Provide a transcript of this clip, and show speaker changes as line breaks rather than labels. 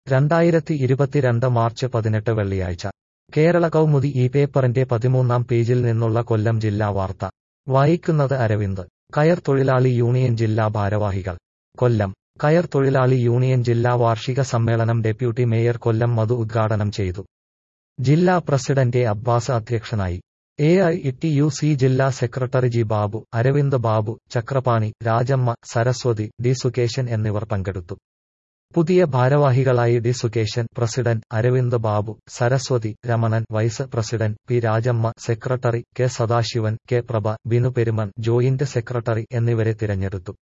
രണ്ടായിരത്തി ഇരുപത്തിരണ്ട് മാർച്ച് പതിനെട്ട് വെള്ളിയാഴ്ച കേരള കൗമുദി ഈ പേപ്പറിന്റെ പതിമൂന്നാം പേജിൽ നിന്നുള്ള കൊല്ലം ജില്ലാ വാർത്ത വായിക്കുന്നത് അരവിന്ദ് കയർ തൊഴിലാളി യൂണിയൻ ജില്ലാ ഭാരവാഹികൾ കൊല്ലം കയർ തൊഴിലാളി യൂണിയൻ ജില്ലാ വാർഷിക സമ്മേളനം ഡെപ്യൂട്ടി മേയർ കൊല്ലം മധു ഉദ്ഘാടനം ചെയ്തു ജില്ലാ പ്രസിഡന്റ് എ അബ്ബാസ് അധ്യക്ഷനായി A I T U C ജില്ലാ secretary G Babu Aravind Babu Chakrapani Rajamma Saraswathi D Sukesan എന്നിവർ പങ്കെടുത്തു പുതിയ ഭാരവാഹികളായി D Sukesan president Aravind Babu Saraswathi Ramanan vice president P Rajamma secretary K Sadasivan K Prabha Binu Perumon joint secretary എന്നിവരെ തിരഞ്ഞെടുത്തു